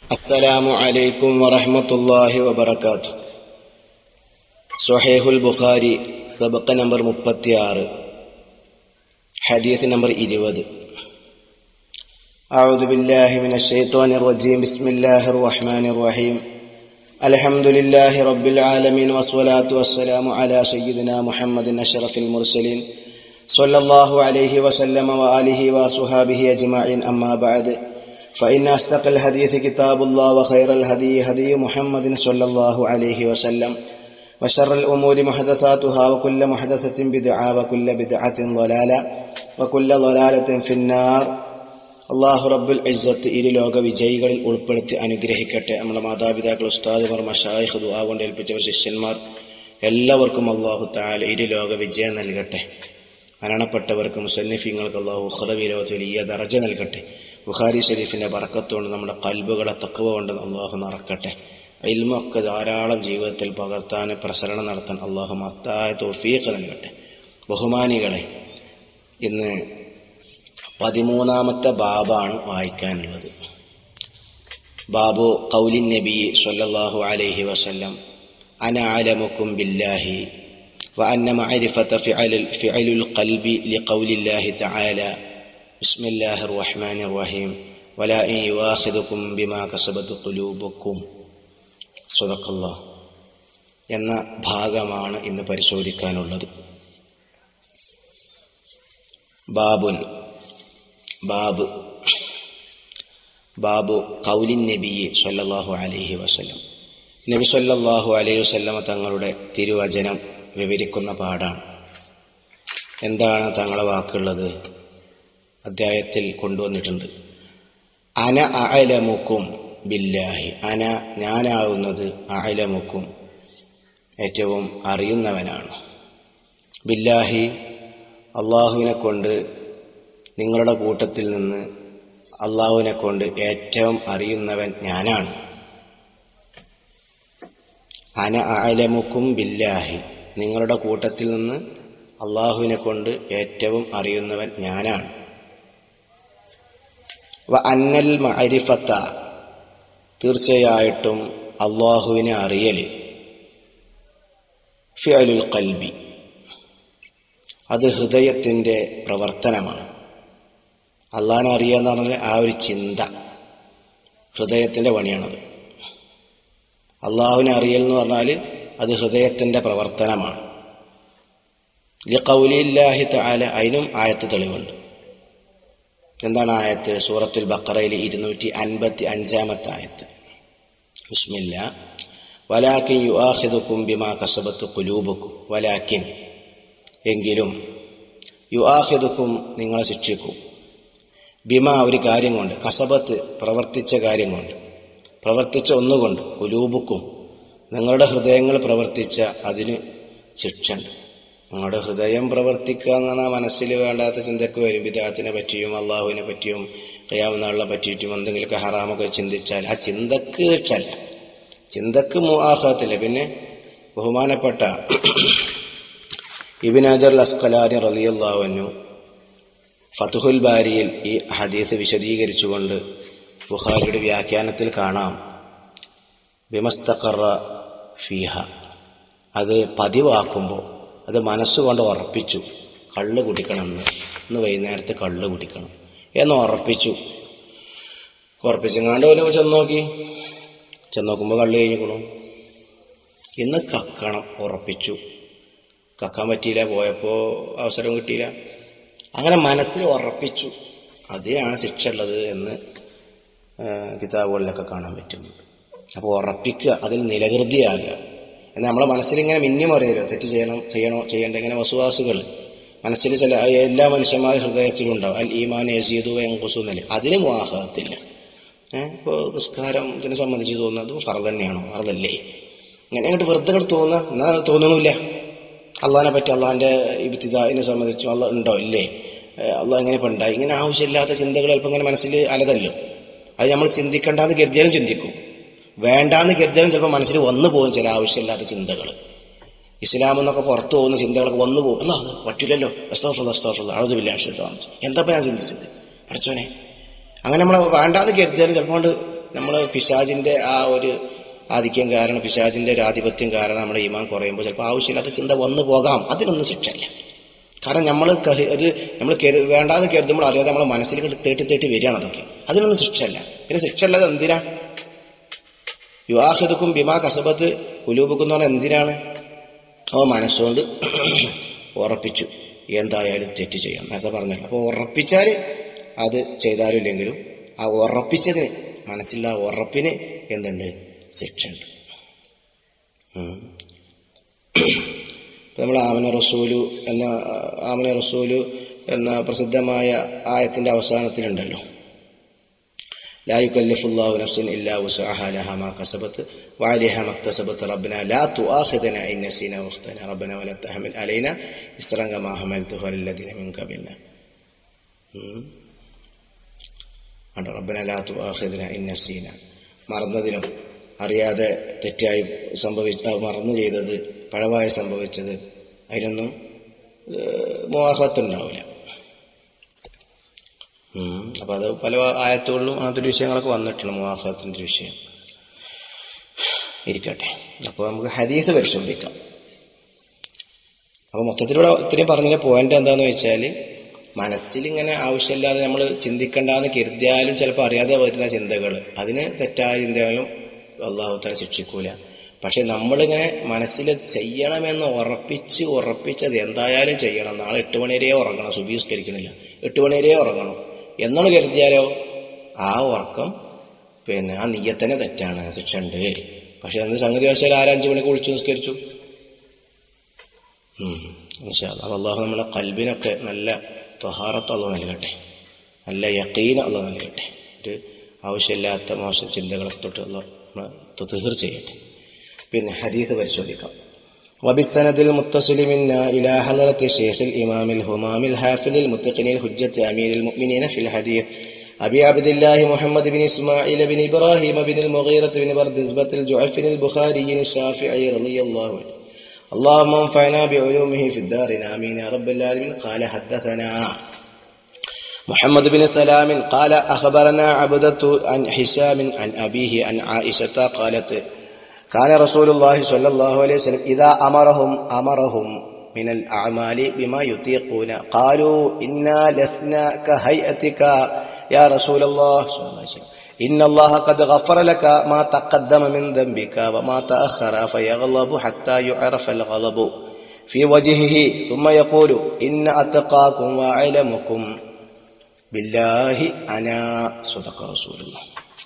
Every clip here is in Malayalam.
السلام عليكم ورحمة الله وبركاته സൊഹേഹുൽ ബുഖാരി സബക്ക നമ്പർ മുപ്പത്തിയാറ് ഹദീസ് നമ്പർ ഇരുപത് أعوذ بالله من الشيطان الرجيم بسم الله الرحمن الرحيم الحمد لله رب العالمين والصلاة والسلام على سيدنا محمد أشرف المرسلين صلى الله عليه وسلم وآله وصحابه أجمعين أما بعد فإن أصدق الحديث كتاب الله وخير الهدي هدي محمد صلى الله عليه وسلم وشر الأمور محدثاتها وكل محدثة بدعة وكل بدعة ضلالة وكل ضلالة في النار അള്ളാഹു റബ്ബുൽ ഇസ്സത്ത് ഇരു ലോക വിജയികളിൽ ഉൾപ്പെടുത്തി അനുഗ്രഹിക്കട്ടെ നമ്മുടെ മാതാപിതാക്കൾ ഉസ്താദുമാർ മഷായിഹ് ദുആ കൊണ്ട് ഏൽപ്പിച്ചവർ ശിഷ്യന്മാർ എല്ലാവർക്കും അള്ളാഹു താല ഇരു ലോക വിജയം നൽകട്ടെ മരണപ്പെട്ടവർക്ക് മുസന്നിഫിങ്ങൾക്ക് അള്ളാഹു ഉഖറവിലോത്ത് വലിയ ദറജ നൽകട്ടെ ബുഖാരി ഷരീഫിന്റെ ബറക്കത്തുകൊണ്ട് നമ്മുടെ കൽബുകളെ തക്കവ കൊണ്ട് അള്ളാഹു നിറക്കട്ടെ ഇൽമൊക്കെ ധാരാളം ജീവിതത്തിൽ പകർത്താൻ പ്രസരണം നടത്താൻ അള്ളാഹു മത്തായ തോഫീഖ് നൽകട്ടെ ബഹുമാനികളെ ഇന്ന് പതിമൂന്നാമത്തെ ബാബാണ് വായിക്കാനുള്ളത് ബാബു കൗലിൻ നബി സല്ലല്ലാഹു അലൈഹി വസല്ലം അന അലമുക്കും ബില്ലാഹി وأن معرفة فعل فعل القلب لقول الله تعالى بسم الله الرحمن الرحيم ولا إن يؤاخذكم بما كسبت قلوبكم صدق الله എന്ന ഭാഗമാണ് ഇന്ന് പരിശോധിക്കാനുള്ളത് ബാബുൻ ബാബ് ബാബു കൗലിൻ നബി സല്ലല്ലാഹു അലൈഹി വസല്ലം നബി സല്ലല്ലാഹു അലൈഹി വസല്ലമ തങ്ങളുടെ തിരുവചനം വിവരിക്കുന്ന പാടാണ് എന്താണ് തങ്ങളെ വാക്കുള്ളത് അദ്ധ്യായത്തിൽ കൊണ്ടുവന്നിട്ടുണ്ട് അന അലമുക്കും ബില്ലാഹി അന ഞാനാവുന്നത് അലമുക്കും ഏറ്റവും അറിയുന്നവനാണ് ബില്ലാഹി അള്ളാഹുവിനെ കൊണ്ട് നിങ്ങളുടെ കൂട്ടത്തിൽ നിന്ന് അള്ളാഹുവിനെ കൊണ്ട് ഏറ്റവും അറിയുന്നവൻ ഞാനാണ് അന അലമുക്കും ബില്ലാഹി നിങ്ങളുടെ കൂട്ടത്തിൽ നിന്ന് അള്ളാഹുവിനെ കൊണ്ട് ഏറ്റവും അറിയുന്നവൻ ഞാനാണ് വ അന്നൽ മഅരിഫത്ത തീർച്ചയായിട്ടും അള്ളാഹുവിനെ അറിയൽ ഫിഅലുൽ കൽബി അത് ഹൃദയത്തിൻ്റെ പ്രവർത്തനമാണ് അള്ളാഹിനെ അറിയുക എന്ന് പറഞ്ഞാൽ ആ ഒരു ചിന്ത ഹൃദയത്തിൻ്റെ പണിയാണത് അള്ളാഹുവിനെ അറിയൽ എന്ന് പറഞ്ഞാൽ അത് ഹൃദയത്തിൻ്റെ പ്രവർത്തനമാണ് ലിഖൗലില്ലാഹി തആല അതിനും ആയത്ത് തെളിവുണ്ട് എന്താണ് ആയത്ത് സൂറത്തുൽ ബക്കറയിൽ ഇരുന്നൂറ്റി അൻപത്തി അഞ്ചാമത്തെ ആയത്ത് ബിസ്മില്ല വലാക്കിൻ യുആഖിദുക്കും ബിമാ കസബത്ത് കുലൂബുക്കും വലാക്കിൻ എങ്കിലും യുആഖിദുക്കും നിങ്ങളെ ശിക്ഷിക്കും ബിമ ഒരു കാര്യം കൊണ്ട് കസബത്ത് പ്രവർത്തിച്ച കാര്യം കൊണ്ട് പ്രവർത്തിച്ച ഒന്നുകൊണ്ട് കുലൂബുക്കും നിങ്ങളുടെ ഹൃദയങ്ങൾ പ്രവർത്തിച്ച അതിന് ശിക്ഷയുണ്ട് നിങ്ങളുടെ ഹൃദയം പ്രവർത്തിക്കുക എന്ന് പറഞ്ഞാൽ മനസ്സിൽ വേണ്ടാത്ത ചിന്തക്ക് വരും വിദേഹത്തിനെ പറ്റിയും അള്ളാഹുവിനെ പറ്റിയും കയ്യാവുന്ന പറ്റിയിട്ടും എന്തെങ്കിലുമൊക്കെ ഹറാമൊക്കെ ചിന്തിച്ചാൽ ആ ചിന്തക്ക് ശിക്ഷല്ല ചിന്തക്ക് മുആഹത്തില്ല പിന്നെ ബഹുമാനപ്പെട്ട ഇബിൻ അജർ അസ്കലാരി റലിയല്ലാവന്നു ഫതുഹുൽ ബാരിയിൽ ഈ ഹദീസ് വിശദീകരിച്ചുകൊണ്ട് ബുഖാരിയുടെ വ്യാഖ്യാനത്തിൽ കാണാം വിമസ്തഖറ ഫീഹ അത് പതിവാക്കുമ്പോൾ അത് മനസ്സുകൊണ്ട് ഉറപ്പിച്ചു കള്ള് കുടിക്കണം എന്ന് ഇന്ന് വൈകുന്നേരത്ത് കള്ള് കുടിക്കണം എന്ന് ഉറപ്പിച്ചു ഉറപ്പിച്ചെങ്ങാണ്ട് പോലെ ചെന്ന് നോക്കി ചെന്ന് നോക്കുമ്പോൾ കള്ള് കഴിഞ്ഞിക്കണു ഇന്ന് കക്കണം ഉറപ്പിച്ചു കക്കാൻ പറ്റിയില്ല പോയപ്പോൾ അവസരം കിട്ടിയില്ല അങ്ങനെ മനസ്സിൽ ഉറപ്പിച്ചു അതിനാണ് ശിക്ഷ ഉള്ളത് എന്ന് കിതാബുകളിലൊക്കെ കാണാൻ പറ്റുന്നുണ്ട് അപ്പോൾ ഉറപ്പിക്കുക അതിൽ നിലകൃതിയാകുക എന്നാൽ നമ്മളെ മനസ്സിലിങ്ങനെ മിന്നി അറിയാലോ തെറ്റ് ചെയ്യണം ചെയ്യണോ ചെയ്യേണ്ട ഇങ്ങനെ വസുവാസുകൾ മനസ്സിൽ ചില എല്ലാ മനുഷ്യന്മാരുടെ ഹൃദയത്തിലും ഉണ്ടാവും അൽ ഈമാൻ യസീദു എങ്കുസു എന്നല്ലേ അതിന് മുവാഹത്തില്ല ഏഹ് ഇപ്പോൾ നിസ്കാരം ഇതിനെ സംബന്ധിച്ച് തോന്നുന്നത് ഫറ തന്നെയാണോ ഫറതല്ലേ ഇങ്ങനെ അങ്ങോട്ട് വെറുതെ അങ്ങോട്ട് തോന്നുക എന്നാൽ തോന്നണില്ല അള്ളാഹിനെ പറ്റി അള്ളാഹിൻ്റെ ഇബ്തിദാഹിനെ സംബന്ധിച്ചും അള്ള ഉണ്ടോ ഇല്ലേ അള്ളാഹ് ഇങ്ങനെ ഇപ്പം ഉണ്ടായി ഇങ്ങനെ ആവശ്യമില്ലാത്ത ചിന്തകൾ ചിലപ്പോൾ ഇങ്ങനെ മനസ്സിൽ അലതല്ലോ അത് നമ്മൾ ചിന്തിക്കേണ്ടാന്ന് കരുതിയാലും ചിന്തിക്കും വേണ്ടാന്ന് കരുതിയാലും ചിലപ്പോൾ മനസ്സിൽ വന്നു പോകും ചില ആവശ്യമില്ലാത്ത ചിന്തകൾ ഇസ്ലാം എന്നൊക്കെ പുറത്തു പോകുന്ന ചിന്തകളൊക്കെ വന്നു പോകും അല്ല അത് പറ്റില്ലല്ലോ അസ്താഫുള്ള അസ്താഫുള്ള അഴുതുമില്ല എന്താ ഞാൻ ചിന്തിച്ചത് പഠിച്ചോനെ അങ്ങനെ നമ്മൾ വേണ്ടാന്ന് കരുതിയാലും ചിലപ്പോൾ കൊണ്ട് നമ്മൾ പിശാജിന്റെ ആ ഒരു ആധിക്യം കാരണം പിശാജിന്റെ ഒരു ആധിപത്യം കാരണം നമ്മുടെ ഈമാൻ കുറയുമ്പോൾ ചിലപ്പോൾ ആവശ്യമില്ലാത്ത ചിന്ത വന്നു പോകാം അതിനൊന്നും ശിക്ഷയില്ല കാരണം നമ്മൾ ഒരു നമ്മൾ കരു വേണ്ടാന്ന് കരുതുമ്പോൾ അറിയാതെ നമ്മളെ മനസ്സിൽ കൊണ്ട് തേട്ടി തേട്ടി വരികയാണ് അതൊക്കെ അതിനൊന്നും ശിക്ഷയില്ല പിന്നെ ശിക്ഷ ഉള്ളത് എന്തിനാ വിവാഹിതക്കും ബിമാ കസബത്ത് ഉലൂബുക്കും എന്ന് പറഞ്ഞാൽ എന്തിനാണ് അവ മനസ്സുകൊണ്ട് ഉറപ്പിച്ചു എന്തായാലും തെറ്റ് ചെയ്യാം നേരത്തെ പറഞ്ഞല്ലോ അപ്പോൾ ഉറപ്പിച്ചാൽ അത് ചെയ്താലും ഇല്ലെങ്കിലും ആ ഉറപ്പിച്ചതിന് മനസ്സില്ല ആ ഉറപ്പിന് എന്തുണ്ട് ശിക്ഷയുണ്ട് നമ്മൾ ആമന റസൂലു എന്ന ആമന റസൂലു എന്ന പ്രസിദ്ധമായ ആയത്തിന്റെ അവസാനത്തിലുണ്ടല്ലോ لا يكلف الله نفسا إلا وسعها لها ما كسبت وعليها ما اكتسبت ربنا لا تؤاخذنا إن نسينا واخطأنا ربنا ولا تحمل علينا إسرا كما حملته على الذين من قبلنا ഉണ്ട് റബ്ബന ലാ തുആഖിദ്ന ഇൻ നസീന മറന്നതിനും അറിയാതെ തെറ്റായി സംഭവിച്ച മറന്നു ചെയ്തത് പഴവായി സംഭവിച്ചത് അതിനൊന്നും മോഹത്തുണ്ടാവില്ല അപ്പൊ അത് പല ആയത്തുകളിലും അങ്ങനത്തെ ഒരു വിഷയങ്ങളൊക്കെ വന്നിട്ടുണ്ട് മുവാഹത്തിന്റെ വിഷയം ഇരിക്കട്ടെ അപ്പോൾ നമുക്ക് ഹദീസ് പരിശോധിക്കാം അപ്പൊ മൊത്തത്തിലൂടെ ഇത്രയും പറഞ്ഞതിന്റെ പോയിന്റ് എന്താന്ന് വെച്ചാൽ മനസ്സിൽ ഇങ്ങനെ ആവശ്യമില്ലാതെ നമ്മൾ ചിന്തിക്കണ്ടെന്ന് കരുതിയാലും ചിലപ്പോൾ അറിയാതെ വരുന്ന ചിന്തകൾ അതിന് തെറ്റായ ചിന്തകളും അള്ളാഹു താൻ ശിക്ഷിക്കൂല പക്ഷെ നമ്മളിങ്ങനെ മനസ്സിൽ ചെയ്യണമെന്ന് ഉറപ്പിച്ച് ഉറപ്പിച്ചത് എന്തായാലും ചെയ്യണം നാളെ എട്ട് മണി വരെ ഉറങ്ങണം സുബീസ്കരിക്കണില്ല എട്ട് മണി വരെ ഉറങ്ങണം എന്നാണ് കരുതിയാലോ ആ ഉറക്കം പിന്നെ ആ നീയത്തന്നെ തെറ്റാണ് ശിക്ഷ ഉണ്ട് പക്ഷെ അന്ന് സംഗതി വശാൽ ആരഞ്ചു മണിക്ക് വിളിച്ചു നിസ്കരിച്ചു അപ്പം അള്ളാഹു നമ്മളെ കൽബിനൊക്കെ നല്ല ത്വഹാറത്ത് അള്ള നൽകട്ടെ നല്ല യക്കീന അള്ള നൽകട്ടെ ഒരു ആവശ്യമില്ലാത്ത മോശം ചിന്തകളൊക്കെ തൊട്ട് അള്ള തീർ ചെയ്യട്ടെ പിന്നെ ഹദീത്ത് പരിശോധിക്കാം وبالسند المتصل منا إلى حضرة الشيخ الإمام الهمام الحافظ المتقن الحجة أمير المؤمنين في الحديث أبي عبد الله محمد بن إسماعيل بن إبراهيم بن المغيرة بن بردزبة الجعفر البخاري الشافعي رضي الله عنه اللهم انفعنا بعلومه في الدار آمين يا رب العالمين قال حدثنا محمد بن سلام قال أخبرنا عبدة عن حسام عن أبيه عن عائشة قالت كان رسول الله صلى الله عليه وسلم إذا أمرهم أمرهم من الأعمال بما يطيقون قالوا إنا لسنا كهيئتك يا رسول الله صلى الله عليه وسلم إن الله قد غفر لك ما تقدم من ذنبك وما تأخر فيغضب حتى يعرف الغضب في وجهه ثم يقول إن أتقاكم وأعلمكم بالله أنا صدق رسول الله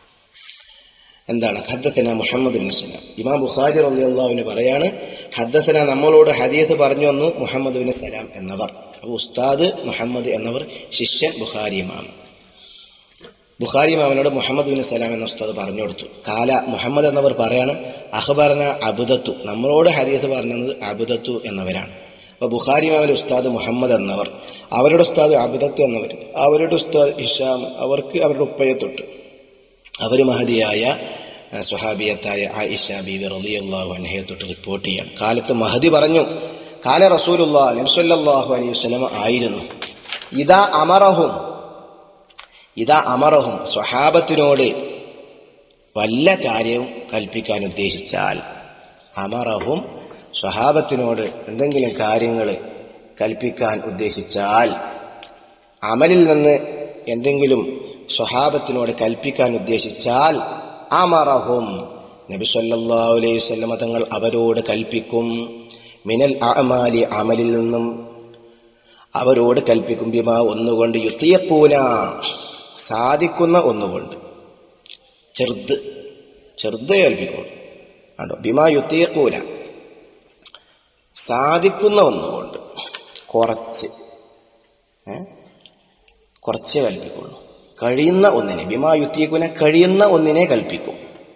എന്താണ് ഹദ്ദസന മുഹമ്മദ് ബിൻ സലാം ഇമാം ബുഖാരി റളിയല്ലാഹുവിന് പറയാണ് ഹദ്ദസന നമ്മളോട് ഹദീസ് പറഞ്ഞു വന്നു മുഹമ്മദ് ബിൻ സലാം എന്നവർ അപ്പോൾ ഉസ്താദ് മുഹമ്മദ് എന്നവർ ശിഷ്യൻ ബുഖാരി ഇമാം ബുഖാരി ഇമാമിനോട് മുഹമ്മദ് ബിൻ സലാം എന്ന ഉസ്താദ് പറഞ്ഞു കൊടുത്തു കാല മുഹമ്മദ് എന്നവർ പറയാണ് അഖബർന അബുദത്തു നമ്മളോട് ഹദീസ് പറഞ്ഞത് അബുദത്തു എന്നവരാണ് അപ്പോൾ ബുഖാരി ഇമാമിന്റെ ഉസ്താദ് മുഹമ്മദ് എന്നവർ അവരുടെ ഉസ്താദ് അബുദത്ത് എന്നവർ അവരുടെ ഉസ്താദ് ഇഷാം അവർക്ക് അവരുടെ ഉപ്പയെ തൊട്ട് അവർ മഹതിയായ സുഹാബിയത്തായ ആയിഷ ബീബി റളിയല്ലാഹു അൻഹയെ തൊട്ട് റിപ്പോർട്ട് ചെയ്യാം കാലത്ത് മഹദി പറഞ്ഞു കാല റസൂലുല്ലാ നബ്സല്ലാഹു അലൈഹി വസല്ലമ ആയിരുന്നു ഇതാ അമറഹും ഇതാ അമറഹും സ്വഹാബത്തിനോട് വല്ല കാര്യവും കൽപ്പിക്കാൻ ഉദ്ദേശിച്ചാൽ അമറഹും സ്വഹാബത്തിനോട് എന്തെങ്കിലും കാര്യങ്ങൾ കൽപ്പിക്കാൻ ഉദ്ദേശിച്ചാൽ അമലിൽ നിന്ന് എന്തെങ്കിലും സ്വഹാബത്തിനോട് കൽപ്പിക്കാൻ ഉദ്ദേശിച്ചാൽ അമറഹും നബി സല്ലല്ലാഹു അലൈഹി വസല്ലമ തങ്ങൾ അവരോട് കൽപ്പിക്കും മിനൽ അഅമാലി അമലിൽ നിന്നും അവരോട് കൽപ്പിക്കും ബിമാ ഒന്നുകൊണ്ട് യുത്തിയക്കൂന സാധിക്കുന്ന ഒന്നുകൊണ്ട് ചെറുത് ചെറുത് കൽപ്പിക്കുള്ളൂ കണ്ടോ ബിമാ യുത്തിയക്കൂന സാധിക്കുന്ന ഒന്നുകൊണ്ട് കുറച്ച് ഏ കുറച്ചേ കൽപ്പിക്കുള്ളൂ കഴിയുന്ന ഒന്നിനെ ബിമാ യുത്തിയക്കൂന കഴിയുന്ന ഒന്നിനെ കൽപ്പിക്കും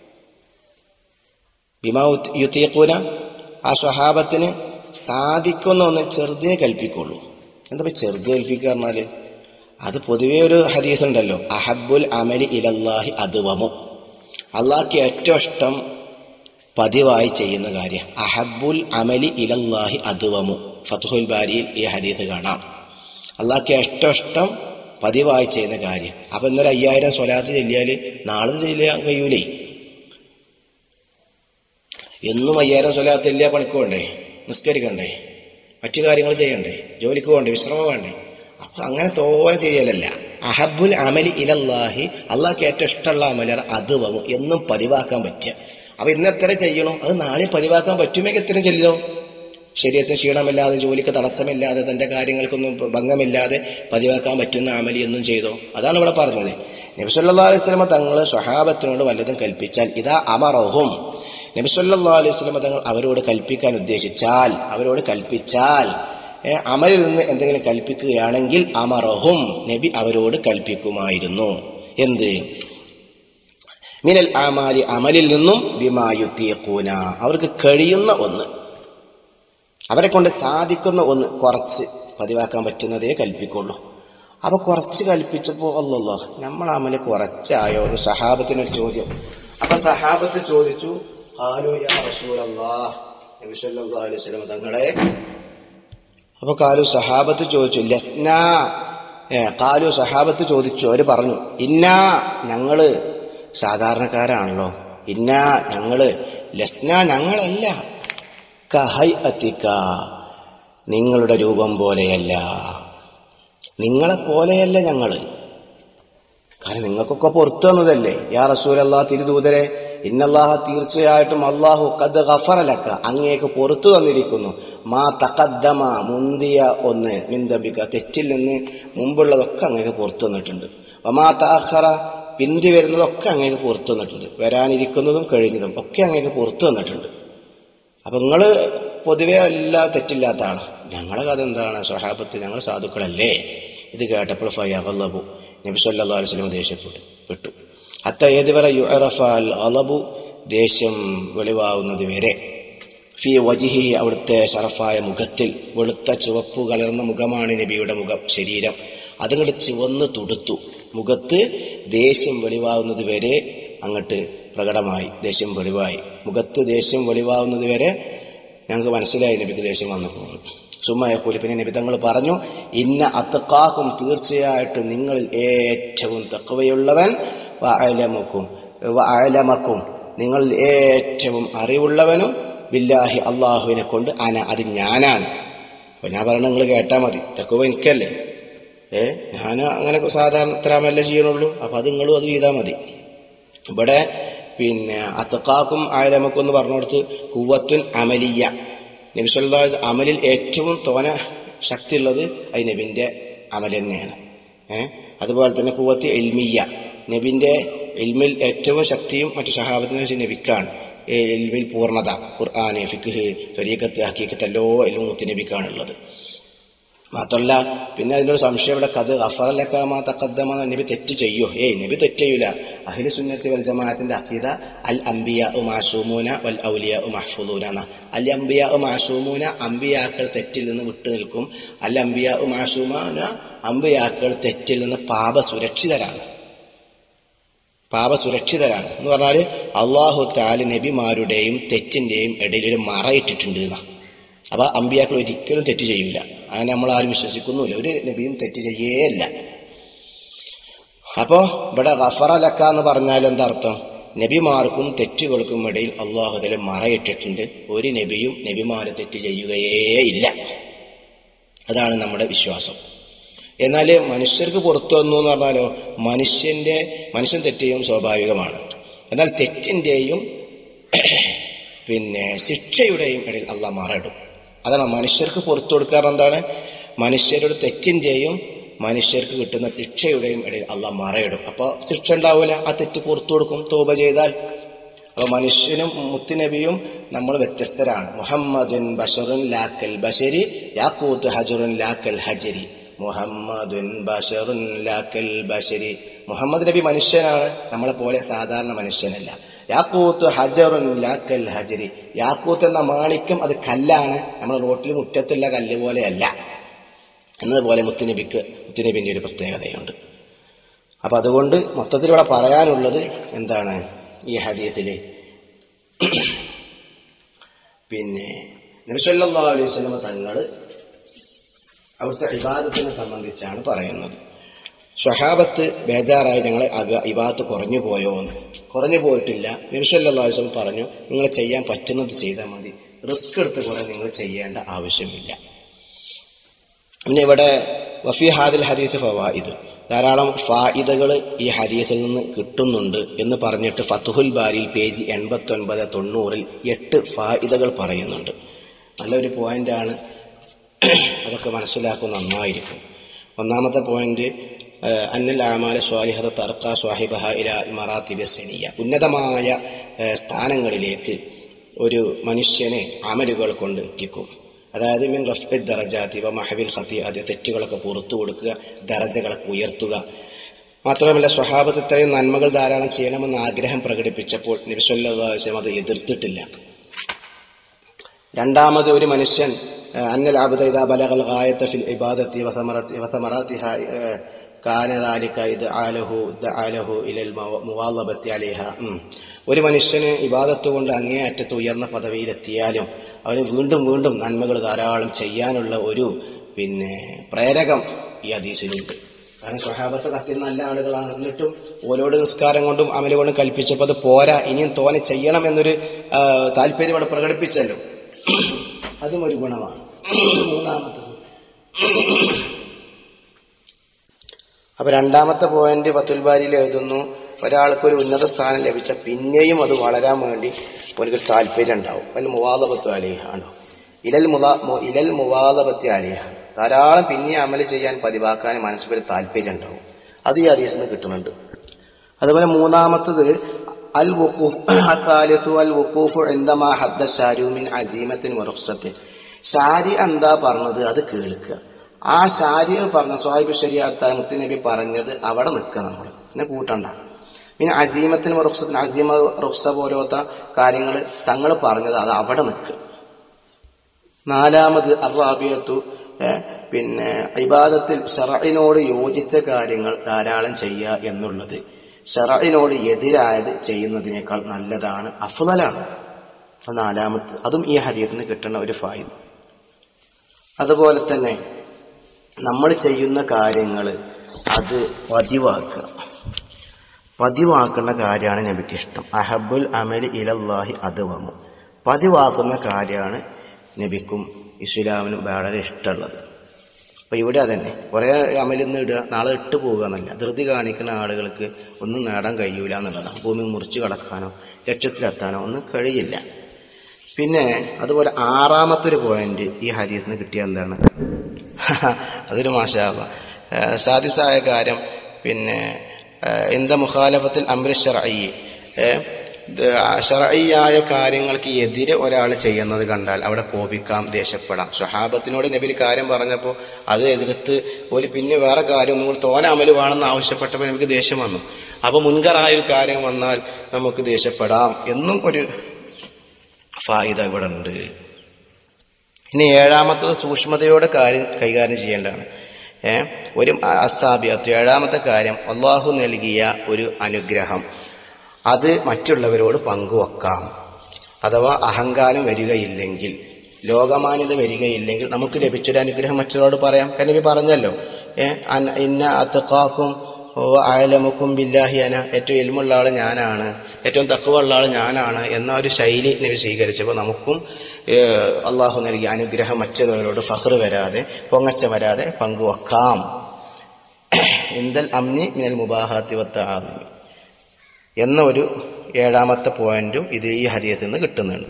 ബിമാ യുത്തിയക്കൂന ആ സ്വഹാബത്തിന് സാധിക്കുന്ന ഒന്ന് ചെറുതേ കൽപ്പിക്കുള്ളൂ എന്താ ചെറുത് കൽപ്പിക്കുക പറഞ്ഞാല് അത് പൊതുവേ ഒരു ഹദീസ് ഉണ്ടല്ലോ അഹബുൽ അമലി ഇലല്ലാഹി അദ്വമു അള്ളാഹ്ക്ക് ഏറ്റവും ഇഷ്ടം പതിവായി ചെയ്യുന്ന കാര്യം അഹബുൽ അമലി ഇലല്ലാഹി അദ്വമു ഫത്തുഹുൽ ബാരിയിൽ ഈ ഹദീസ് കാണാം അള്ളാഹ്ക്ക് ഏറ്റവും ഇഷ്ടം പതിവായി ചെയ്യുന്ന കാര്യം അപ്പൊ ഇന്നൊരു അയ്യായിരം സ്വലാത്ത് ചെല്ലിയാൽ നാളെ ചെല്ലാൻ കഴിയൂലേ എന്നും അയ്യായിരം സ്വലാത്ത് ചെല്ലിയാൽ പണിക്ക് വേണ്ടേ നിസ്കരിക്കണ്ടേ മറ്റു കാര്യങ്ങൾ ചെയ്യണ്ടേ ജോലിക്ക് വേണ്ടേ വിശ്രമം വേണ്ടേ അപ്പൊ അങ്ങനെ തോനെ ചെയ്യലല്ല അഹബുൽ അമലി ഇലല്ലാഹി അള്ളാഹ്ക്ക് ഏറ്റവും ഇഷ്ടമുള്ള അമലർ അത് വന്നു എന്നും പതിവാക്കാൻ പറ്റുക അപ്പൊ ഇന്ന് എത്ര ചെയ്യണോ അത് നാളെ പതിവാക്കാൻ പറ്റുമെങ്കിൽ എത്ര ചെല്ലോ ശരീരത്തിന് ക്ഷീണമില്ലാതെ ജോലിക്ക് തടസ്സമില്ലാതെ തന്റെ കാര്യങ്ങൾക്കൊന്നും ഭംഗമില്ലാതെ പതിവാക്കാൻ പറ്റുന്ന അമലി എന്നും ചെയ്തോ അതാണ് ഇവിടെ പറഞ്ഞത് നബിസല്ലാ അലൈഹി സ്വലമ തങ്ങൾ സ്വഹാബത്തിനോട് വല്ലതും കൽപ്പിച്ചാൽ ഇതാ അമറഹും നബിസല്ലാ അലൈഹി സ്വലമ തങ്ങൾ അവരോട് കൽപ്പിക്കാൻ ഉദ്ദേശിച്ചാൽ അവരോട് കൽപ്പിച്ചാൽ ഏ, അമലിൽ നിന്ന് എന്തെങ്കിലും കൽപ്പിക്കുകയാണെങ്കിൽ അമറഹും നബി അവരോട് കൽപ്പിക്കുമായിരുന്നു എന്ത് മിനൽ ആമാലി അമലിൽ നിന്നും ബിമായുത്തീഖൂന അവർക്ക് കഴിയുന്ന ഒന്ന് അവരെ കൊണ്ട് സാധിക്കുന്ന ഒന്ന് കുറച്ച് പതിവാക്കാൻ പറ്റുന്നതേ കൽപ്പിക്കുള്ളൂ അപ്പൊ കുറച്ച് കൽപ്പിച്ചപ്പോ അല്ലല്ലോ നമ്മൾ അമല് കുറച്ചായോ എന്ന് സഹാബത്തിനൊരു ചോദ്യം അപ്പൊ സഹാബത്ത് ചോദിച്ചു "ഖാലൂ യാ റസൂലല്ലാഹ്." നബി സല്ലല്ലാഹു അലൈഹി വസല്ലം തങ്ങളെ അപ്പൊ കാലു സഹാബത്ത് ചോദിച്ചു ലസ്ന ഏ കാലു സഹാബത്ത് ചോദിച്ചു അവര് പറഞ്ഞു ഇന്ന ഞങ്ങള് സാധാരണക്കാരാണല്ലോ ഇന്ന ഞങ്ങള് ലസ്ന ഞങ്ങളല്ല കഹൈ അത്തിക്ക നിങ്ങളുടെ രൂപം പോലെയല്ല നിങ്ങളെ പോലെയല്ല ഞങ്ങള് കാരണം നിങ്ങൾക്കൊക്കെ പുറത്തു വന്നതല്ലേ യാ റസൂലല്ലാ തിരുദൂതരെ ഇന്നല്ലാഹ തീർച്ചയായിട്ടും അള്ളാഹു കത് ഗഫറലക്ക അങ്ങേക്ക് പുറത്തു തന്നിരിക്കുന്നു മാ തക്കദ്ദമ മുന്തിയ ഒന്ന് മിന്തബിക്ക തെറ്റിൽ നിന്ന് മുമ്പുള്ളതൊക്കെ അങ്ങേക്ക് പുറത്തു വന്നിട്ടുണ്ട് വമാ താഹറ പിന്തി വരുന്നതൊക്കെ അങ്ങേക്ക് പുറത്തു വന്നിട്ടുണ്ട് വരാനിരിക്കുന്നതും കഴിഞ്ഞതും ഒക്കെ അങ്ങേക്ക് പുറത്തു വന്നിട്ടുണ്ട് അപ്പൊ നിങ്ങള് പൊതുവെ എല്ലാ തെറ്റില്ലാത്ത ആളാ ഞങ്ങളെ കഥ എന്താണ് സ്വഹാബത്ത് ഞങ്ങൾ സാധുക്കളല്ലേ ഇത് കേട്ടപ്പോൾ ഫയഹല്ലബു നബി സല്ലല്ലാഹു അലൈഹി വസല്ലം ദേഷ്യപ്പെട്ടു പെട്ടു അത്ത ഏതുവരെ യുഅറഫൽ അലബു ദേഷ്യം വെളിവാകുന്നത് വരെ ഫി വജിഹി അവിടുത്തെ ഷറഫായ മുഖത്തിൽ വെളുത്ത ചുവപ്പ് കലർന്ന മുഖമാണ് നബിയുടെ മുഖം ശരീരം അതങ്ങോട്ട് ചുവന്ന് തുടുത്തു മുഖത്ത് ദേഷ്യം വെളിവാകുന്നത് വരെ അങ്ങോട്ട് പ്രകടമായി ദേഷ്യം വെളിവായി മുഖത്ത് ദേഷ്യം വെളിവാകുന്നത് വരെ ഞങ്ങൾക്ക് മനസ്സിലായി നബിക്ക് ദേഷ്യം വന്നു പോകുന്നു സുമ്മയക്കൂലി പിന്നെ നബി തങ്ങൾ പറഞ്ഞു ഇന്ന അത്തക്കാക്കും തീർച്ചയായിട്ടും നിങ്ങളിൽ ഏറ്റവും തക്കവയുള്ളവൻ വഅലമക്കും വഅലമക്കും നിങ്ങളിൽ ഏറ്റവും അറിവുള്ളവനും ബില്ലാഹി അള്ളാഹുവിനെ കൊണ്ട് അന അത് ഞാനാണ് അപ്പൊ ഞാൻ പറഞ്ഞ നിങ്ങൾ കേട്ടാ മതി തക്കവ എനിക്കല്ലേ ഏ ഞാൻ അങ്ങനെ സാധാരണ ഇത്രാമല്ലേ ചെയ്യണുള്ളൂ അപ്പൊ അത് നിങ്ങളും അത് ചെയ്താൽ മതി ഇവിടെ പിന്നെ അത്തക്കാക്കും ആയലമക്കും എന്ന് പറഞ്ഞുകൊടുത്ത് കുവത്തുൻ അമലിയ നബി സല്ലല്ലാഹു അലൈഹി വസല്ലം അമലിൽ ഏറ്റവും തോന ശക്തിയുള്ളത് അത് നബിന്റെ അമൽ തന്നെയാണ് ഏഹ് അതുപോലെ തന്നെ കുവത്ത് എൽമിയ നബിന്റെ എൽമിൽ ഏറ്റവും ശക്തിയും മറ്റു സഹാബത്തിനെ വെച്ച് നബിക്കാണ് ഏ, എൽമിൽ പൂർണ്ണത ഖുർആാന് ഫിഖ് ത്വരീക്കത്ത് ഹക്കീക്കത്ത് എല്ലോ എല്ലാം മുത്തി നബിക്കാണുള്ളത് മാത്രമല്ല പിന്നെ അതിനൊരു സംശയം ഇവിടെ കത് അഫറലക്കാമാ തക്കദ്ദമ നബി തെറ്റ് ചെയ്യോ ഏയ് നബി തെറ്റ് ചെയ്യൂല അഹില സുന്നത്തി വൽ ജമാഅത്തിന്റെ അഖീദ അൽ അംബിയ മാസൂമൂന വൽ ഔലിയ മഹ്ഫൂദൂന എന്ന അൽ അംബിയ മാസൂമൂന അംബിയാക്കൾ തെറ്റിൽ നിന്ന് വിട്ടു നിൽക്കും അൽ അംബിയ മാസൂമാന അംബിയാക്കൾ തെറ്റിൽ നിന്ന് പാപ സുരക്ഷിതരാണ് പാപ സുരക്ഷിതരാണ് എന്ന് പറഞ്ഞാൽ അള്ളാഹു താല് നബിമാരുടെയും തെറ്റിന്റെയും ഇടയിൽ ഒരു മറയിട്ടിട്ടുണ്ട് എന്നാ അപ്പൊ അമ്പിയാക്കൾ ഒരിക്കലും തെറ്റ് ചെയ്യൂല അങ്ങനെ നമ്മൾ ആരും വിശ്വസിക്കുന്നുമില്ല ഒരു നബിയും തെറ്റ് ചെയ്യേയില്ല അപ്പോ ഇവിടെ ഗഫറ ലക്ക എന്ന് പറഞ്ഞാൽ എന്താ അർത്ഥം നബിമാർക്കും തെറ്റുകൾക്കും ഇടയിൽ അള്ളാഹുതല മറയിട്ടിട്ടുണ്ട് ഒരു നബിയും നബിമാരെ തെറ്റ് ചെയ്യുകയേ ഇല്ല അതാണ് നമ്മുടെ വിശ്വാസം എന്നാൽ മനുഷ്യർക്ക് പുറത്തു വന്നു എന്ന് പറഞ്ഞാലോ മനുഷ്യന്റെ മനുഷ്യൻ തെറ്റ് ചെയ്യും സ്വാഭാവികമാണ് എന്നാൽ തെറ്റിന്റെയും പിന്നെ ശിക്ഷയുടെയും ഇടയിൽ അള്ളാഹ് മറയിടും അതാണ് മനുഷ്യർക്ക് പുറത്തു കൊടുക്കാറ് എന്താണ് മനുഷ്യരുടെ തെറ്റിന്റെയും മനുഷ്യർക്ക് കിട്ടുന്ന ശിക്ഷയുടെയും ഇടയിൽ അള്ളാഹ് മറയിടും അപ്പോൾ ശിക്ഷ ഉണ്ടാവില്ല ആ തെറ്റ് പുറത്തു കൊടുക്കും തോപ ചെയ്താൽ അപ്പോൾ മനുഷ്യനും മുത്തുനബിയും നമ്മൾ വ്യത്യസ്തരാണ് മുഹമ്മദുൻ ബഷറുൻ ലാക്കൽ ബഷരി യാക്കൂത്ത് ഹജറുൻ ലാക്കൽ ഹജരി മുഹമ്മദുൻ ബഷറുൻ ലാക്കൽ ബഷരി മുഹമ്മദ് നബി മനുഷ്യനാണ് നമ്മളെ പോലെ സാധാരണ മനുഷ്യനല്ല യാക്കൂത്ത് ഹജറുൻ ലാക്കൽ ഹജരി യാക്കൂത്ത് എന്ന മാണിക്യം അത് കല്ലാണ് നമ്മുടെ റോട്ടിൽ മുറ്റത്തുള്ള കല്ല് പോലെയല്ല എന്നതുപോലെ മുത്തുനബിക്ക് മുത്തുനബിന്റെ ഒരു പ്രത്യേകതയുണ്ട് അപ്പൊ അതുകൊണ്ട് മൊത്തത്തിൽ ഇവിടെ പറയാനുള്ളത് എന്താണ് ഈ ഹദീസില് പിന്നെ നബിസല്ലാ അലൈഹി സ്വലമ തങ്ങൾ അവിടുത്തെ ഇബാദത്തിനെ സംബന്ധിച്ചാണ് പറയുന്നത് സ്വഹാബത്ത് ബേജാറായി ഞങ്ങളെ ഇബാത്ത് കുറഞ്ഞു പോയോ എന്ന് കുറഞ്ഞു പോയിട്ടില്ല നിമിഷല്ലാസ്വം പറഞ്ഞു നിങ്ങൾ ചെയ്യാൻ പറ്റുന്നത് ചെയ്താൽ മതി റിസ്ക് എടുത്ത് കുറെ നിങ്ങൾ ചെയ്യേണ്ട ആവശ്യമില്ല പിന്നെ ഇവിടെ വഫി ഹാദിൽ ഹദീസ് ഫവായിദ് ധാരാളം ഫായിദകൾ ഈ ഹദീസിൽ നിന്ന് കിട്ടുന്നുണ്ട് എന്ന് പറഞ്ഞിട്ട് ഫത്തുഹുൽ ബാരിയിൽ പേജ് എൺപത്തി ഒൻപത് തൊണ്ണൂറിൽ എട്ട് ഫായിദകൾ പറയുന്നുണ്ട് നല്ലൊരു പോയിന്റാണ് അതൊക്കെ മനസ്സിലാക്കുന്ന നന്നായിരിക്കും ഒന്നാമത്തെ പോയിന്റ് അന്നൽ ആമാല സ്വാലിഹത തർക്ക സ്വാഹിബഹ ഇല മറാത്തിബ് സെനിയ ഉന്നതമായ സ്ഥാനങ്ങളിലേക്ക് ഒരു മനുഷ്യനെ അമലുകൾ കൊണ്ട് എത്തിക്കും അതായത് മിൻ റഫ്ബി ദറജാതി വ മഹബിൽ ഖത്തി അത് തെറ്റുകളൊക്കെ പുറത്തു കൊടുക്കുക ദറജകളൊക്കെ ഉയർത്തുക മാത്രമല്ല സ്വഹാബത്ത് ഇത്രയും നന്മകൾ ധാരാളം ചെയ്യണമെന്ന് ആഗ്രഹം പ്രകടിപ്പിച്ചപ്പോൾ നബിസ്വല്ലാസ്ലം അത് എതിർത്തിട്ടില്ല രണ്ടാമത് ഒരു മനുഷ്യൻ അന്നൽ ആബുദ ഇദാ ബലഗൽ ഗായത ഫിൽ ഇബാദത്തി വസമറത്തി വസമറാത്തിഹ കാന ദാലിക ഇത് ആലഹു ആലഹു ഇലൽ മുവാലബത്തി അലിഹ ഒരു മനുഷ്യന് ഇബാദത്ത് കൊണ്ട് അങ്ങേയറ്റത്ത് ഉയർന്ന പദവിയിലെത്തിയാലും അവന് വീണ്ടും വീണ്ടും നന്മകൾ ധാരാളം ചെയ്യാനുള്ള ഒരു പിന്നെ പ്രേരകം ഈ ഹദീസിലുണ്ട് കാരണം സ്വഹാബത്ത് കത്തിൽ നല്ല ആളുകളാണ് എന്നിട്ടും ഓരോട് നിസ്കാരം കൊണ്ടും അമല കൊണ്ടും കൽപ്പിച്ചപ്പോൾ അത് പോരാ ഇനിയും തോനെ ചെയ്യണം എന്നൊരു താല്പര്യം ഇവിടെ പ്രകടിപ്പിച്ചല്ലോ അതും ഒരു ഗുണമാണ് മൂന്നാമത്തത് അപ്പൊ രണ്ടാമത്തെ പോയിന്റ് പത്തുൽബാരിയിൽ എഴുതുന്നു ഒരാൾക്ക് ഒരു ഉന്നത സ്ഥാനം ലഭിച്ച പിന്നെയും അത് വളരാൻ വേണ്ടി ഒരു താല്പര്യം ഉണ്ടാവും അല്ല മുവാദപത്വ അലിഹ ഉണ്ടോ ഇലൽ മുലാ ഇലൽ മുവാദപത്യ അലിഹ ധാരാളം പിന്നെ അമല് ചെയ്യാൻ പതിവാക്കാൻ മനസ്സിൽ താല്പര്യം ഉണ്ടാവും അത് ഈ ഹദീസിൽ നിന്ന് കിട്ടുന്നുണ്ട് അതുപോലെ മൂന്നാമത്തത് അൽ വുഖൂഫ് അത്താലിത്തു അൽ വുഖൂഫ് എന്തമാ ഹദ്ദ ഷാരൂമിൻ അസീമത്തിൻ വറുഖ്സത്തിൻ ഷാരി എന്താ പറഞ്ഞത് അത് കേൾക്കുക ആ ഷാരി പറഞ്ഞ സ്വാഹിബ് ശരിയാത്ത മുത്തുനബി പറഞ്ഞത് അവിടെ നിൽക്കുക നമ്മൾ പിന്നെ കൂട്ടണ്ട പിന്നെ അസീമത്തിന് റുഖ്സത്തിന് അസീമ റുഖ്സ പോലത്തെ കാര്യങ്ങൾ തങ്ങൾ പറഞ്ഞത് അത് അവിടെ നിൽക്കുക നാലാമത് അറാബിയത്തു പിന്നെ ഇബാദത്തിൽ ഷറയിനോട് യോജിച്ച കാര്യങ്ങൾ ധാരാളം ചെയ്യുക എന്നുള്ളത് ഷറയിനോട് എതിരായത് ചെയ്യുന്നതിനേക്കാൾ നല്ലതാണ് അഫ്ദലാണ് നാലാമത് അതും ഈ ഹരീയത്തിന് കിട്ടുന്ന ഒരു ഫായിദ അതുപോലെ തന്നെ നമ്മൾ ചെയ്യുന്ന കാര്യങ്ങൾ അത് പതിവാക്കുക പതിവാക്കുന്ന കാര്യമാണ് നബിക്ക് ഇഷ്ടം അഹബുൽ അമലി ഇലല്ലാഹി അതുവമു പതിവാക്കുന്ന കാര്യമാണ് നബിക്കും ഇസ്ലാമിനും വളരെ ഇഷ്ടമുള്ളത് അപ്പോൾ ഇവിടെ അതന്നെ കുറേ അമലിന്ന് ഇടുക നാളെ ഇട്ട് പോകുക എന്നല്ല ധൃതി കാണിക്കുന്ന ആളുകൾക്ക് ഒന്നും നേടാൻ കഴിയൂല എന്നുള്ളതാണ് ഭൂമി മുറിച്ച് കടക്കാനോ ലക്ഷ്യത്തിലെത്താനോ ഒന്നും കഴിയില്ല പിന്നെ അതുപോലെ ആറാമത്തെ ഒരു പോയിന്റ് ഈ ഹരീത്തിന് കിട്ടിയ എന്താണ് അതൊരു മാഷാവ സാദിസായ കാര്യം പിന്നെ എന്ത മുഖാലഫത്തിൽ അമ്ര ഷറഈ ഷറഈയായ കാര്യങ്ങൾക്ക് എതിരെ ഒരാൾ ചെയ്യുന്നത് കണ്ടാൽ അവിടെ കോപിക്കാം ദേഷ്യപ്പെടാം സ്വഹാബത്തിനോട് നബിൽ കാര്യം പറഞ്ഞപ്പോൾ അത് എതിർത്ത് ഒരു പിന്നെ വേറെ കാര്യം നിങ്ങൾ തോന അമല് വേണമെന്ന് ആവശ്യപ്പെട്ടപ്പോൾ നമുക്ക് ദേഷ്യം വന്നു അപ്പോൾ മുൻകറായ ഒരു കാര്യം വന്നാൽ നമുക്ക് ദേഷ്യപ്പെടാം എന്നും ഒരു ഫായിദ ഇവിടെ ഉണ്ട് ഇനി ഏഴാമത്തത് സൂക്ഷ്മതയോടെ കാര്യം കൈകാര്യം ചെയ്യേണ്ടതാണ് ഏ ഒരു അസാബിയത്ത് ഏഴാമത്തെ കാര്യം അള്ളാഹു നൽകിയ ഒരു അനുഗ്രഹം അത് മറ്റുള്ളവരോട് പങ്കുവെക്കാം അഥവാ അഹങ്കാരം വരികയില്ലെങ്കിൽ ലോകമാന്യത വരികയില്ലെങ്കിൽ നമുക്ക് ലഭിച്ചൊരു അനുഗ്രഹം മറ്റുള്ളവരോട് പറയാം കനബി പറഞ്ഞല്ലോ ഏ ഇന്ന അത്തക്കാക്കും ആയലമുക്കും ബില്ലാഹി അന ഏറ്റവും എൽമുള്ള ആൾ ഞാനാണ് ഏറ്റവും തക്കവുള്ള ആൾ ഞാനാണ് എന്ന ഒരു ശൈലി നബി സ്വീകരിച്ചപ്പോൾ നമുക്കും അള്ളാഹു നൽകിയ അനുഗ്രഹം മറ്റുള്ളവരോട് ഫഹർ വരാതെ പൊങ്ങച്ച വരാതെ പങ്കുവെക്കാം എന്തൽ അമ്നി മിനൽ മുബാഹാത്തി വത്ത ആദമി എന്ന ഒരു ഏഴാമത്തെ പോയിന്റും ഇത് ഈ ഹരിയത്തിൽ നിന്ന് കിട്ടുന്നുണ്ട്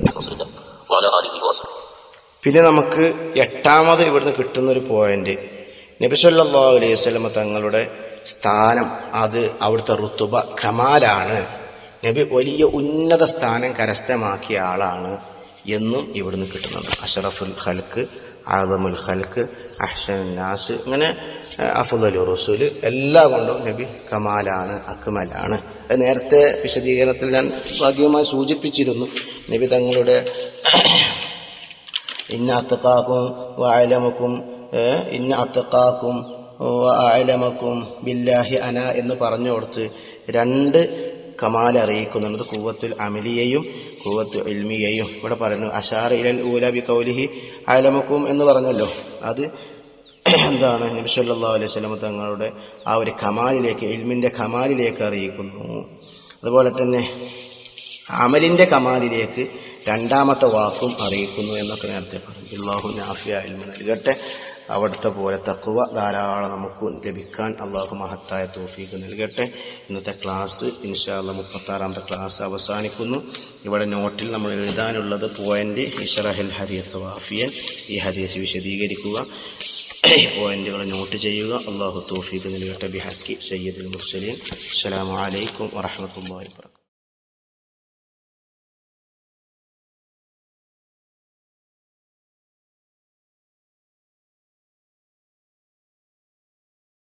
പിന്നെ നമുക്ക് എട്ടാമത് ഇവിടുന്ന് കിട്ടുന്ന ഒരു പോയിന്റ് നബിസല്ലാ അലൈഹി വസല്ലമ തങ്ങളുടെ സ്ഥാനം അത് അവിടുത്തെ റുത്തുബ ഖമാലാണ് നബി വലിയ ഉന്നത സ്ഥാനം കരസ്ഥമാക്കിയ ആളാണ് എന്നും ഇവിടുന്ന് കിട്ടുന്നുണ്ട് അഷറഫുൽ ഖൽക്ക് ആദമുൽ ഖൽക്ക് അഹ്സൻ നാസ് ഇങ്ങനെ അഫുദൽ റസൂല് എല്ലാം കൊണ്ടും നബി കമാലാണ് അക്മലാണ് അത് നേരത്തെ വിശദീകരണത്തിൽ ഞാൻ ഭാഗ്യമായി സൂചിപ്പിച്ചിരുന്നു നബി തങ്ങളുടെ ഇന്ന അത്തക്കാക്കും വായലമക്കും ഇന്ന അത്തക്കാക്കും ആലമക്കും ബില്ലാഹി അന എന്ന് പറഞ്ഞു കൊടുത്ത് രണ്ട് കമാൽ അറിയിക്കുന്നുണ്ട് കൂവത്തുൽ അമലിയെയും കൂവത്തു ഇൽമിയെയും ഇവിടെ പറയുന്നു അഷാർ ഇലൽ ഊല ബി കൗലിഹി ആലമക്കും എന്ന് പറഞ്ഞല്ലോ അത് എന്താണ് നബി സല്ലല്ലാഹു അലൈഹി വസല്ലം തങ്ങളുടെ ആ ഒരു കമാലിലേക്ക് ഇൽമിൻ്റെ കമാലിലേക്ക് അറിയിക്കുന്നു അതുപോലെ തന്നെ അമലിൻ്റെ കമാലിലേക്ക് രണ്ടാമത്തെ വാക്കും അറിയിക്കുന്നു എന്നൊക്കെ നേരത്തെ പറഞ്ഞു അള്ളാഹു നാഫിയ ഇൽമ നൽകട്ടെ അവിടുത്തെ പോലെ തക്കുവ ധാരാളം നമുക്ക് ലഭിക്കാൻ അള്ളാഹു മഹത്തായ തോഫീക്ക് നൽകട്ടെ ഇന്നത്തെ ക്ലാസ് ഇൻഷാല്ല മുപ്പത്താറാമത്തെ ക്ലാസ് അവസാനിക്കുന്നു ഇവിടെ നോട്ടിൽ നമ്മൾ എഴുതാനുള്ളത് പോയിന്റ് ഇഷറഹൽ ഹദീസ് വാഫിയൻ ഈ ഹദീസ് വിശദീകരിക്കുക ഈ പോയിന്റുകൾ നോട്ട് ചെയ്യുക അള്ളാഹു തോഫീക്ക് നൽകട്ടെ ബിഹക്കി സയ്യദുൽ മുർസലീൻ അസ്സലാമു അലൈക്കും വറഹ്മത്തുള്ളാഹി വബറകാതുഹു